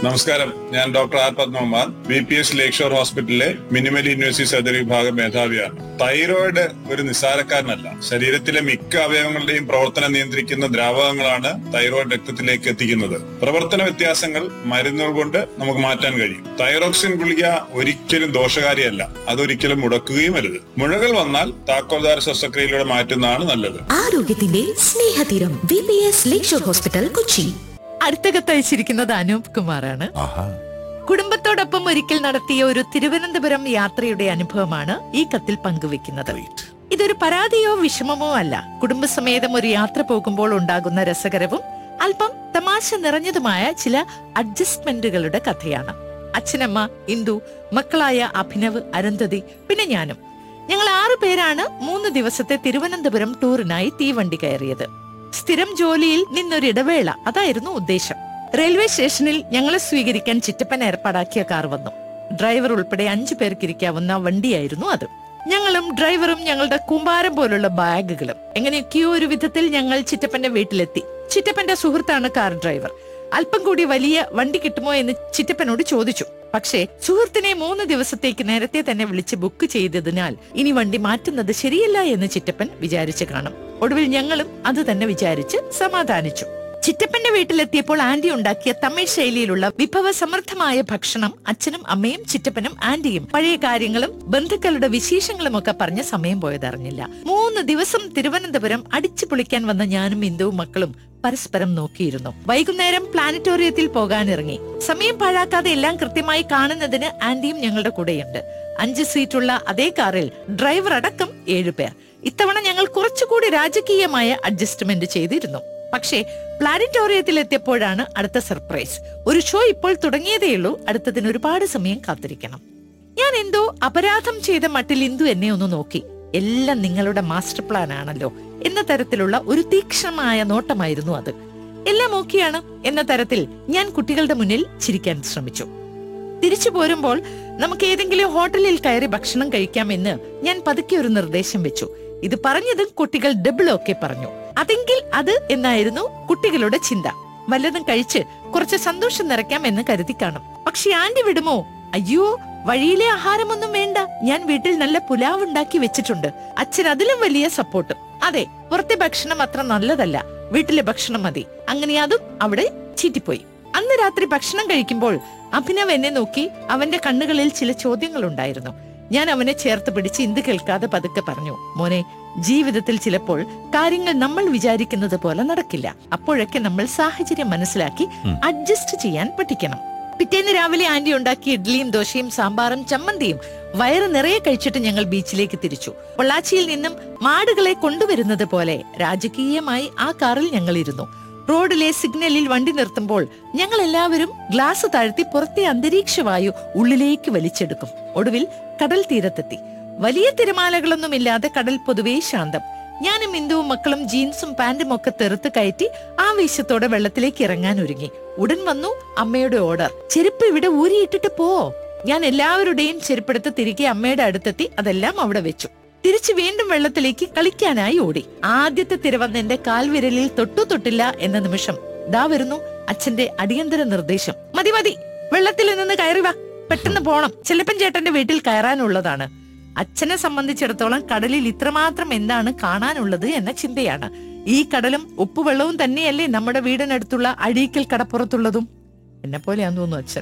നമസ്കാരം ഞാൻ doctor R Padmakumar B P S Lakeshore ഹോസ്പിറ്റലിലെ മിനിമൽ യൂണിവേഴ്സിറ്റി സർജറി വിഭാഗം മേധാവിയാണ് തൈറോയിഡ് ഒരു നിസ്സാരക്കാരനല്ല ശരീരത്തിലെ മിക്ക അവയവങ്ങളുടെയും പ്രവർത്തനം നിയന്ത്രിക്കുന്ന ദ്രാവകങ്ങളാണ് തൈറോയിഡ് രക്തത്തിലേക്ക് എത്തിക്കുന്നത് പ്രവർത്തന വ്യത്യാസങ്ങൾ മരുന്നുകൾ കൊണ്ട് നമുക്ക് മാറ്റാൻ കഴിയും തൈറോക്സിൻ ഗുളിക ഒരിക്കലും ദോഷകാരിയല്ല അതൊരിക്കലും മുടക്കുകയും അരുത് മുഴകൾ വന്നാൽ താക്കോൽദാര ശസ്ത്രക്രിയയിലൂടെ മാറ്റുന്നതാണ് നല്ലത് ആരോഗ്യത്തിന്റെ സ്നേഹതീരം V P S Lakeshore hospital Kochi അടുത്ത കത്തയച്ചിരിക്കുന്നത് അനൂപ് കുമാറാണ് കുടുംബത്തോടൊപ്പം ഒരിക്കൽ നടത്തിയ ഒരു തിരുവനന്തപുരം യാത്രയുടെ അനുഭവമാണ് ഈ കത്തിൽ പങ്കുവെക്കുന്നത് ഇതൊരു പരാതിയോ വിഷമമോ അല്ല കുടുംബസമേതം ഒരു യാത്ര പോകുമ്പോൾ ഉണ്ടാകുന്ന രസകരവും അല്പം തമാശ നിറഞ്ഞതുമായ ചില അഡ്ജസ്റ്റ്മെന്റുകളുടെ കഥയാണ് അച്ഛനമ്മ ഇന്ദു മക്കളായ അഭിനവ് അരുന്ധതി പിന്നെ ഞാനും ഞങ്ങൾ ആറു പേരാണ് മൂന്ന് ദിവസത്തെ തിരുവനന്തപുരം ടൂറിനായി തീവണ്ടി കയറിയത് സ്ഥിരം ജോലിയിൽ നിന്നൊരിടവേള അതായിരുന്നു ഉദ്ദേശം റെയിൽവേ സ്റ്റേഷനിൽ ഞങ്ങളെ സ്വീകരിക്കാൻ ചിറ്റപ്പൻ ഏർപ്പാടാക്കിയ കാർ വന്നു ഡ്രൈവർ ഉൾപ്പെടെ അഞ്ചു പേർക്ക് ഇരിക്കാവുന്ന വണ്ടിയായിരുന്നു അത് ഞങ്ങളും ഡ്രൈവറും ഞങ്ങളുടെ കൂമ്പാരം പോലുള്ള ബാഗുകളും എങ്ങനെയൊക്കെയോ ഒരു വിധത്തിൽ ഞങ്ങൾ ചിറ്റപ്പന്റെ വീട്ടിലെത്തി ചിറ്റപ്പന്റെ സുഹൃത്താണ് കാർ ഡ്രൈവർ അല്പം കൂടി വലിയ വണ്ടി കിട്ടുമോ എന്ന് ചിറ്റപ്പനോട് ചോദിച്ചു പക്ഷേ സുഹൃത്തിനെ മൂന്ന് ദിവസത്തേക്ക് നേരത്തെ തന്നെ വിളിച്ച് ബുക്ക് ചെയ്തതിനാൽ ഇനി വണ്ടി മാറ്റുന്നത് ശരിയല്ല എന്ന് ചിറ്റപ്പൻ വിചാരിച്ചു കാണും ഒടുവിൽ ഞങ്ങളും അത് തന്നെ വിചാരിച്ച് സമാധാനിച്ചു ചിറ്റപ്പന്റെ വീട്ടിലെത്തിയപ്പോൾ ആന്റി ഉണ്ടാക്കിയ തമിഴ് ശൈലിയിലുള്ള വിഭവസമൃദ്ധമായ ഭക്ഷണം അച്ഛനും അമ്മയും ചിറ്റപ്പനും ആന്റിയും പഴയ കാര്യങ്ങളും ബന്ധുക്കളുടെ വിശേഷങ്ങളും ഒക്കെ പറഞ്ഞ് സമയം പോയതറിഞ്ഞില്ല മൂന്ന് ദിവസം തിരുവനന്തപുരം അടിച്ചു പൊളിക്കാൻ വന്ന ഞാനും ഇന്ദുവും മക്കളും പരസ്പരം നോക്കിയിരുന്നു വൈകുന്നേരം പ്ലാനറ്റോറിയത്തിൽ പോകാനിറങ്ങി സമയം പാഴാക്കാതെ എല്ലാം കൃത്യമായി കാണുന്നതിന് ആന്റിയും ഞങ്ങളുടെ കൂടെയുണ്ട് അഞ്ച് സീറ്റുള്ള അതേ കാറിൽ ഡ്രൈവർ അടക്കം ഏഴുപേർ ഇത്തവണ ഞങ്ങൾ കുറച്ചുകൂടി രാജകീയമായ അഡ്ജസ്റ്റ്മെന്റ് ചെയ്തിരുന്നു പക്ഷേ പ്ലാനറ്റോറിയത്തിൽ എത്തിയപ്പോഴാണ് അടുത്ത സർപ്രൈസ് ഒരു ഷോ ഇപ്പോൾ തുടങ്ങിയതേയുള്ളൂ അടുത്തതിന് ഒരുപാട് സമയം കാത്തിരിക്കണം ഞാൻ എന്തോ അപരാധം ചെയ്ത മട്ടിൽ ഇന്ദു എന്നെ ഒന്ന് നോക്കി എല്ലാം നിങ്ങളുടെ മാസ്റ്റർ പ്ലാൻ ആണല്ലോ എന്ന തരത്തിലുള്ള ഒരു തീക്ഷ്ണമായ നോട്ടമായിരുന്നു അത് എല്ലാം ഓക്കെയാണ് എന്ന തരത്തിൽ ഞാൻ കുട്ടികളുടെ മുന്നിൽ ചിരിക്കാൻ ശ്രമിച്ചു തിരിച്ചു പോരുമ്പോൾ നമുക്ക് ഏതെങ്കിലും ഹോട്ടലിൽ കയറി ഭക്ഷണം കഴിക്കാമെന്ന് ഞാൻ പതുക്കെ ഒരു നിർദ്ദേശം വെച്ചു ഇത് പറഞ്ഞതും കുട്ടികൾ ഡബിൾ ഒക്കെ പറഞ്ഞു അതെങ്കിൽ അത് എന്നായിരുന്നു കുട്ടികളുടെ ചിന്ത വല്ലതും കഴിച്ച് കുറച്ച് സന്തോഷം നിറയ്ക്കാം എന്ന് കരുതി കാണും പക്ഷെ ആന്റി വിടുമോ അയ്യോ വഴിയിലെ ആഹാരമൊന്നും വേണ്ട ഞാൻ വീട്ടിൽ നല്ല പുലാവ് ഉണ്ടാക്കി വെച്ചിട്ടുണ്ട് അച്ഛൻ അതിലും വലിയ സപ്പോർട്ടും അതെ പുറത്തെ ഭക്ഷണം അത്ര നല്ലതല്ല വീട്ടിലെ ഭക്ഷണം മതി അങ്ങനെ അതും അവിടെ ചീറ്റിപ്പോയി അന്ന് രാത്രി ഭക്ഷണം കഴിക്കുമ്പോൾ അഭിനവ് എന്നെ നോക്കി അവന്റെ കണ്ണുകളിൽ ചില ചോദ്യങ്ങൾ ഉണ്ടായിരുന്നു ഞാൻ അവനെ ചേർത്ത് പിടിച്ച് ഇന്ത് കേൾക്കാതെ പതുക്കെ പറഞ്ഞു മോനെ ജീവിതത്തിൽ ചിലപ്പോൾ കാര്യങ്ങൾ നമ്മൾ വിചാരിക്കുന്നത് പോലെ നടക്കില്ല അപ്പോഴൊക്കെ നമ്മൾ സാഹചര്യം മനസ്സിലാക്കി അഡ്ജസ്റ്റ് ചെയ്യാൻ പഠിക്കണം പിറ്റേന്ന് രാവിലെ ആന്റി ഉണ്ടാക്കിയ ഇഡ്ഡലിയും ദോശയും സാമ്പാറും ചമ്മന്തിയും വയറ് നിറയെ കഴിച്ചിട്ട് ഞങ്ങൾ ബീച്ചിലേക്ക് തിരിച്ചു പൊള്ളാച്ചിയിൽ നിന്നും മാടുകളെ കൊണ്ടുവരുന്നത് പോലെ രാജകീയമായി ആ കാറിൽ ഞങ്ങൾ ഇരുന്നു റോഡിലെ സിഗ്നലിൽ വണ്ടി നിർത്തുമ്പോൾ ഞങ്ങൾ എല്ലാവരും ഗ്ലാസ് താഴ്ത്തി പുറത്തെ അന്തരീക്ഷ വായു ഉള്ളിലേക്ക് വലിച്ചെടുക്കും ഒടുവിൽ കടൽ തീരത്തെത്തി വലിയ തിരമാലകളൊന്നുമില്ലാതെ കടൽ പൊതുവേ ശാന്തം ഞാനും ഇന്ദുവും മക്കളും ജീൻസും പാന്റും ഒക്കെ തെറുത്ത് കയറ്റി ആവേശത്തോടെ വെള്ളത്തിലേക്ക് ഇറങ്ങാൻ ഒരുങ്ങി ഉടൻ വന്നു അമ്മയുടെ ഓർഡർ ചെരുപ്പ് ഇവിടെ ഊരിയിട്ടിട്ട് പോ ഞാൻ എല്ലാവരുടെയും ചെരുപ്പെടുത്ത് തിരികെ അമ്മയുടെ അടുത്തെത്തി അതെല്ലാം അവിടെ വെച്ചു തിരിച്ചു വീണ്ടും വെള്ളത്തിലേക്ക് കളിക്കാനായി ഓടി ആദ്യത്തെ തിരവന്ന് എന്റെ കാൽവിരലിൽ തൊട്ടു തൊട്ടില്ല എന്ന നിമിഷം ദാ വരുന്നു അച്ഛന്റെ അടിയന്തര നിർദ്ദേശം മതി മതി വെള്ളത്തിൽ നിന്ന് കയറി വാ പെട്ടെന്ന് പോണം ചെല്ലപ്പൻ ചേട്ടന്റെ വീട്ടിൽ കയറാനുള്ളതാണ് അച്ഛനെ സംബന്ധിച്ചിടത്തോളം കടലിൽ ഇത്രമാത്രം എന്താണ് കാണാനുള്ളത് എന്ന ചിന്തയാണ് ഈ കടലും ഉപ്പുവെള്ളവും തന്നെയല്ലേ നമ്മുടെ വീടിനടുത്തുള്ള അഴീക്കൽ കടപ്പുറത്തുള്ളതും എന്നെ പോലെയാന്ന് തോന്നുന്നു അച്ഛൻ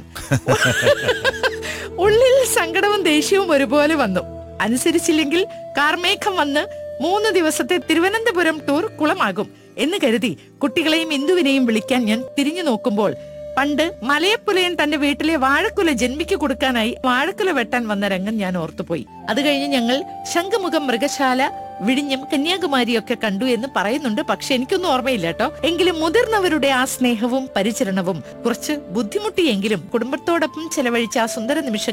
ഉള്ളിൽ സങ്കടവും ദേഷ്യവും ഒരുപോലെ വന്നു അനുസരിച്ചില്ലെങ്കിൽ കാർമേഘം വന്ന് മൂന്ന് ദിവസത്തെ തിരുവനന്തപുരം ടൂർ കുളമാകും എന്ന് കരുതി കുട്ടികളെയും ഇന്ദുവിനെയും വിളിക്കാൻ ഞാൻ തിരിഞ്ഞു നോക്കുമ്പോൾ പണ്ട് മലയപ്പുലയൻ തന്റെ വീട്ടിലെ വാഴക്കുല ജന്മിക്ക് കൊടുക്കാനായി വാഴക്കുല വെട്ടാൻ വന്ന രംഗം ഞാൻ ഓർത്തുപോയി അത് കഴിഞ്ഞ് ഞങ്ങൾ ശംഖുമുഖം മൃഗശാല വിഴിഞ്ഞം കന്യാകുമാരിയൊക്കെ കണ്ടു എന്ന് പറയുന്നുണ്ട് പക്ഷെ എനിക്കൊന്നും ഓർമ്മയില്ല കേട്ടോ എങ്കിലും മുതിർന്നവരുടെ ആ സ്നേഹവും പരിചരണവും കുറച്ച് ബുദ്ധിമുട്ടിയെങ്കിലും കുടുംബത്തോടൊപ്പം ചെലവഴിച്ച ആ സുന്ദര നിമിഷം